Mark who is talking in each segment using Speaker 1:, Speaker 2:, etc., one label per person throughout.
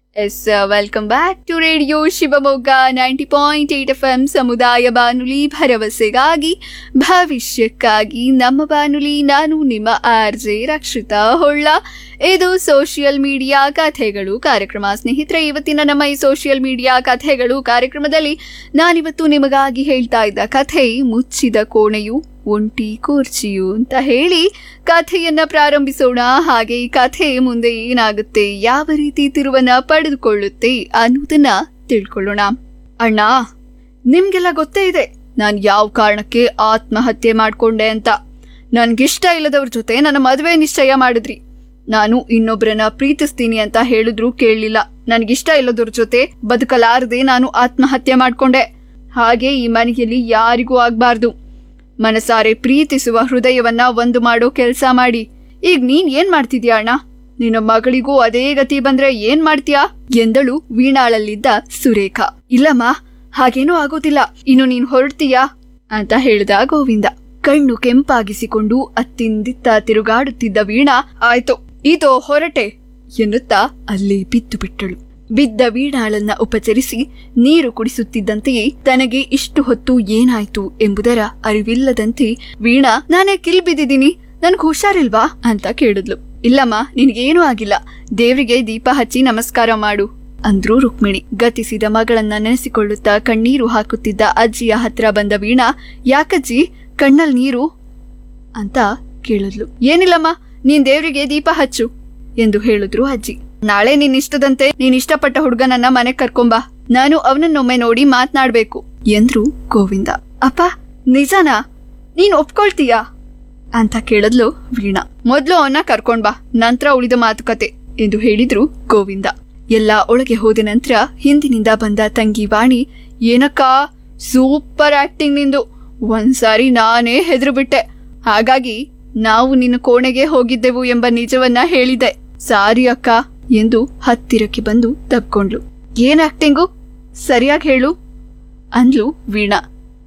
Speaker 1: S welcome back to radio Shivamogga ninety point eight F M ಸಮುದಾಯ ಬಾನುಲಿ ಭರವಸೆಗಾಗಿ ಭವಿಷ್ಯಕ್ಕಾಗಿ ನಮ್ಮ ಬಾನುಲಿ ನಾನು ನಿಮ್ಮ ಆರ್ ಜೆ ರಕ್ಷಿತಾ ಹೊಳ್ಳ ಇದು ಸೋಷಿಯಲ್ ಮೀಡಿಯಾ ಕಥೆಗಳು ಕಾರ್ಯಕ್ರಮ ಸ್ನೇಹಿತರೆ ಇವತ್ತಿನ ನಮ್ಮ ಈ ಸೋಷಿಯಲ್ ಮೀಡಿಯಾ ಕಥೆಗಳು ಕಾರ್ಯಕ್ರಮದಲ್ಲಿ ನಾನಿವತ್ತು ನಿಮಗಾಗಿ ಹೇಳ್ತಾ ಇದ್ದ ಕಥೆ ಮುಚ್ಚಿದ ಕೋಣೆಯು ಒಂಟಿ ಕುರ್ಚಿಯು ಅಂತ ಹೇಳಿ ಕಥೆಯನ್ನ ಪ್ರಾರಂಭಿಸೋಣ ಹಾಗೆ ಈ ಕಥೆ ಮುಂದೆ ಏನಾಗುತ್ತೆ ಯಾವ ರೀತಿ ತಿರುವನ್ನ ಪಡೆದುಕೊಳ್ಳುತ್ತೆ ಅನ್ನೋದನ್ನ ತಿಳ್ಕೊಳ್ಳೋಣ ಅಣ್ಣ ನಿಮ್ಗೆಲ್ಲ ಗೊತ್ತೇ ಇದೆ ನಾನು ಯಾವ ಕಾರಣಕ್ಕೆ ಆತ್ಮಹತ್ಯೆ ಮಾಡ್ಕೊಂಡೆ ಅಂತ ನನ್ಗಿಷ್ಟ ಇಲ್ಲದವ್ರ ಜೊತೆ ನನ್ನ ಮದುವೆ ನಿಶ್ಚಯ ಮಾಡಿದ್ರಿ ನಾನು ಇನ್ನೊಬ್ರನ್ನ ಪ್ರೀತಿಸ್ತೀನಿ ಅಂತ ಹೇಳಿದ್ರು ಕೇಳಲಿಲ್ಲ ನನ್ಗಿಷ್ಟ ಇಲ್ಲದವ್ರ ಜೊತೆ ಬದುಕಲಾರದೆ ನಾನು ಆತ್ಮಹತ್ಯೆ ಮಾಡ್ಕೊಂಡೆ ಹಾಗೆ ಈ ಮನೆಯಲ್ಲಿ ಯಾರಿಗೂ ಆಗ್ಬಾರ್ದು ಮನಸಾರೆ ಪ್ರೀತಿಸುವ ಹೃದಯವನ್ನ ಒಂದು ಮಾಡೋ ಕೆಲಸ ಮಾಡಿ ಈಗ ನೀನ್ ಏನ್ ಮಾಡ್ತಿದ್ಯಾ ಅಣ್ಣ ನಿನ್ನ ಮಗಳಿಗೂ ಅದೇ ಗತಿ ಬಂದ್ರೆ ಏನ್ ಮಾಡ್ತೀಯಾ ಎಂದಳು ವೀಣಾಳಲ್ಲಿದ್ದ ಸುರೇಖಾ ಇಲ್ಲಮ್ಮ ಹಾಗೇನೂ ಆಗೋದಿಲ್ಲ ಇನ್ನು ನೀನ್ ಹೊರಡ್ತೀಯಾ ಅಂತ ಹೇಳ್ದ ಗೋವಿಂದ ಕಣ್ಣು ಕೆಂಪಾಗಿಸಿಕೊಂಡು ಅತ್ತಿಂದಿತ್ತ ತಿರುಗಾಡುತ್ತಿದ್ದ ವೀಣಾ ಆಯ್ತು ಇದೋ ಹೊರಟೆ ಎನ್ನುತ್ತಾ ಅಲ್ಲಿ ಬಿದ್ದು ಬಿಟ್ಟಳು ಬಿದ್ದ ವೀಣಾಳನ್ನ ಉಪಚರಿಸಿ ನೀರು ಕುಡಿಸುತ್ತಿದ್ದಂತೆಯೇ ತನಗೆ ಇಷ್ಟು ಹೊತ್ತು ಏನಾಯ್ತು ಎಂಬುದರ ಅರಿವಿಲ್ಲದಂತೆ ವೀಣಾ ನಾನೇ ಕಿಲ್ ಬಿದ್ದಿದ್ದೀನಿ ನನ್ಗೆ ಹುಷಾರಿಲ್ವಾ ಅಂತ ಕೇಳಿದ್ಲು ಇಲ್ಲಮ್ಮ ನಿನಗೇನೂ ಆಗಿಲ್ಲ ದೇವರಿಗೆ ದೀಪ ಹಚ್ಚಿ ನಮಸ್ಕಾರ ಮಾಡು ಅಂದ್ರು ರುಕ್ಮಿಣಿ ಗತಿಸಿದ ಮಗಳನ್ನ ನೆನೆಸಿಕೊಳ್ಳುತ್ತಾ ಕಣ್ಣೀರು ಹಾಕುತ್ತಿದ್ದ ಅಜ್ಜಿಯ ಹತ್ರ ಬಂದ ವೀಣಾ ಯಾಕಜ್ಜಿ ಕಣ್ಣಲ್ ನೀರು ಅಂತ ಕೇಳಿದ್ಲು ಏನಿಲ್ಲಮ್ಮ ನೀನ್ ದೇವ್ರಿಗೆ ದೀಪ ಹಚ್ಚು ಎಂದು ಹೇಳಿದ್ರು ಅಜ್ಜಿ ನಾಳೆ ನಿನ್ ಇಷ್ಟದಂತೆ ನೀನ್ ಇಷ್ಟಪಟ್ಟ ಹುಡುಗನನ್ನ ಮನೆಗ್ ಕರ್ಕೊಂಬಾ ನಾನು ಅವನನ್ನೊಮ್ಮೆ ನೋಡಿ ಮಾತ್ನಾಡ್ಬೇಕು ಎಂದ್ರು ಗೋವಿಂದ ಅಪ್ಪ ನಿಜನಾ ನೀನ್ ಒಪ್ಕೊಳ್ತೀಯಾ ಅಂತ ಕೇಳಿದ್ಲು ವೀಣಾ ಮೊದ್ಲು ಅವನ್ನ ಕರ್ಕೊಂಡ್ ಬಾ ನಂತರ ಉಳಿದ ಮಾತುಕತೆ ಎಂದು ಹೇಳಿದ್ರು ಗೋವಿಂದ ಎಲ್ಲ ಒಳಗೆ ಹೋದ ನಂತರ ಹಿಂದಿನಿಂದ ಬಂದ ತಂಗಿ ವಾಣಿ ಏನಕ್ಕ ಸೂಪರ್ ಆಕ್ಟಿಂಗ್ ನಿಂದು ಒಂದ್ಸಾರಿ ನಾನೇ ಹೆದ್ರು ಬಿಟ್ಟೆ ಹಾಗಾಗಿ ನಾವು ನಿನ್ನ ಕೋಣೆಗೆ ಹೋಗಿದ್ದೆವು ಎಂಬ ನಿಜವನ್ನ ಹೇಳಿದೆ ಸಾರಿ ಅಕ್ಕ ಎಂದು ಹತ್ತಿರಕ್ಕೆ ಬಂದು ತಬ್ಕೊಂಡ್ಲು ಏನ್ ಆಕ್ಟಿಂಗು ಸರಿಯಾಗಿ ಹೇಳು ಅಂದ್ಲು ವೀಣಾ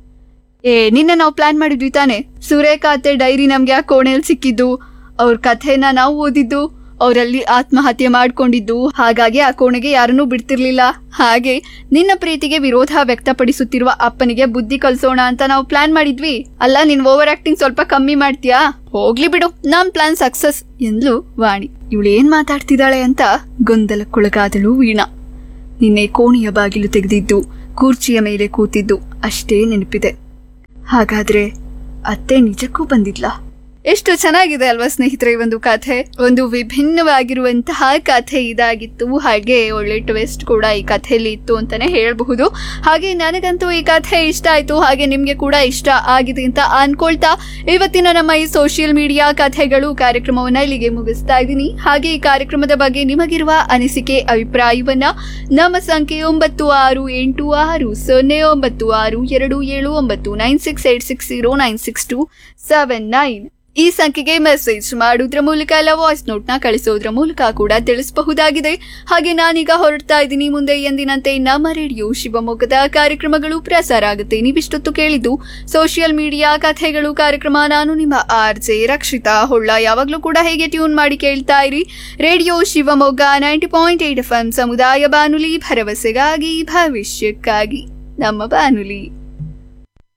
Speaker 1: ಏ ನಿನ್ನೆ ನಾವು ಪ್ಲಾನ್ ಮಾಡಿದ್ವಿ ತಾನೆ ಸುರೇಖಾ ಅತ್ತೆ ಡೈರಿ ನಮ್ಗೆ ಆ ಕೋಣೆಯಲ್ಲಿ ಸಿಕ್ಕಿದ್ದು ಅವ್ರ ಕಥೆನ ನಾವು ಓದಿದ್ದು ಅವರಲ್ಲಿ ಆತ್ಮಹತ್ಯೆ ಮಾಡ್ಕೊಂಡಿದ್ದು ಹಾಗಾಗಿ ಆ ಕೋಣೆಗೆ ಯಾರನ್ನೂ ಬಿಡ್ತಿರ್ಲಿಲ್ಲ ಹಾಗೆ ನಿನ್ನ ಪ್ರೀತಿಗೆ ವಿರೋಧ ವ್ಯಕ್ತಪಡಿಸುತ್ತಿರುವ ಅಪ್ಪನಿಗೆ ಬುದ್ಧಿ ಕಲ್ಸೋಣ ಅಂತ ನಾವು ಪ್ಲಾನ್ ಮಾಡಿದ್ವಿ ಅಲ್ಲ ನಿನ್ ಓವರ್ ಆಕ್ಟಿಂಗ್ ಸ್ವಲ್ಪ ಕಮ್ಮಿ ಮಾಡ್ತೀಯಾ ಹೋಗ್ಲಿ ಬಿಡು ನಮ್ ಪ್ಲಾನ್ ಸಕ್ಸಸ್ ಎಂದ್ಲು ವಾಣಿ ಇವಳೇನ್ ಮಾತಾಡ್ತಿದ್ದಾಳೆ ಅಂತ ಗೊಂದಲಕ್ಕೊಳಗಾದಳು ವೀಣಾ ನಿನ್ನೆ ಕೋಣೆಯ ಬಾಗಿಲು ತೆಗೆದಿದ್ದು ಕುರ್ಚಿಯ ಮೇಲೆ ಕೂತಿದ್ದು ಅಷ್ಟೇ ನೆನಪಿದೆ ಹಾಗಾದ್ರೆ ಅತ್ತೆ ನಿಜಕ್ಕೂ ಬಂದಿದ್ಲಾ ಎಷ್ಟು ಚೆನ್ನಾಗಿದೆ ಅಲ್ವಾ ಸ್ನೇಹಿತರೆ ಈ ಒಂದು ಕಥೆ ಒಂದು ವಿಭಿನ್ನವಾಗಿರುವಂತಹ ಕಥೆ ಇದಾಗಿತ್ತು ಹಾಗೆ ಒಳ್ಳೆ ಟ್ವಿಸ್ಟ್ ಕೂಡ ಈ ಕಥೆಯಲ್ಲಿ ಇತ್ತು ಅಂತಾನೆ ಹೇಳಬಹುದು ಹಾಗೆ ನನಗಂತೂ ಈ ಕಥೆ ಇಷ್ಟ ಆಯ್ತು ಹಾಗೆ ನಿಮ್ಗೆ ಕೂಡ ಇಷ್ಟ ಆಗಿದೆ ಅಂತ ಅನ್ಕೊಳ್ತಾ ಇವತ್ತಿನ ನಮ್ಮ ಈ ಸೋಷಿಯಲ್ ಮೀಡಿಯಾ ಕಥೆಗಳು ಕಾರ್ಯಕ್ರಮವನ್ನ ಇಲ್ಲಿಗೆ ಮುಗಿಸ್ತಾ ಇದ್ದೀನಿ ಹಾಗೆ ಈ ಕಾರ್ಯಕ್ರಮದ ಬಗ್ಗೆ ನಿಮಗಿರುವ ಅನಿಸಿಕೆ ಅಭಿಪ್ರಾಯವನ್ನ ನಮ್ಮ ಸಂಖ್ಯೆ ಒಂಬತ್ತು ಆರು ಎಂಟು ಆರು ಸೊನ್ನೆ ಒಂಬತ್ತು ಆರು ಎರಡು ಏಳು ಒಂಬತ್ತು nine six eight six zero nine six two seven nine ಈ ಸಂಖ್ಯೆಗೆ ಮೆಸೇಜ್ ಮಾಡೋದ್ರ ಮೂಲಕ ಇಲ್ಲ ವಾಯ್ಸ್ ನೋಟ್ನ ಕಳಿಸೋದ್ರ ಮೂಲಕ ಕೂಡ ತಿಳಿಸಬಹುದಾಗಿದೆ ಹಾಗೆ ನಾನೀಗ ಹೊರಡ್ತಾ ಇದ್ದೀನಿ ಮುಂದೆ ಎಂದಿನಂತೆ ನಮ್ಮ ರೇಡಿಯೋ ಶಿವಮೊಗ್ಗದ ಕಾರ್ಯಕ್ರಮಗಳು ಪ್ರಸಾರ ಆಗುತ್ತೆ ನೀವಿಷ್ಟೊತ್ತು ಕೇಳಿದ್ದು ಸೋಷಿಯಲ್ ಮೀಡಿಯಾ ಕಥೆಗಳು ಕಾರ್ಯಕ್ರಮ ನಾನು ನಿಮ್ಮ ಆರ್ ಜೆ ರಕ್ಷಿತಾ ಹೊಳ್ಳ ಯಾವಾಗಲೂ ಕೂಡ ಹೇಗೆ ಟ್ಯೂನ್ ಮಾಡಿ ಕೇಳ್ತಾ ಇರಿ radio Shivamogga ninety point eight F M ಸಮುದಾಯ ಬಾನುಲಿ ಭರವಸೆಗಾಗಿ ಭವಿಷ್ಯಕ್ಕಾಗಿ ನಮ್ಮ ಬಾನುಲಿ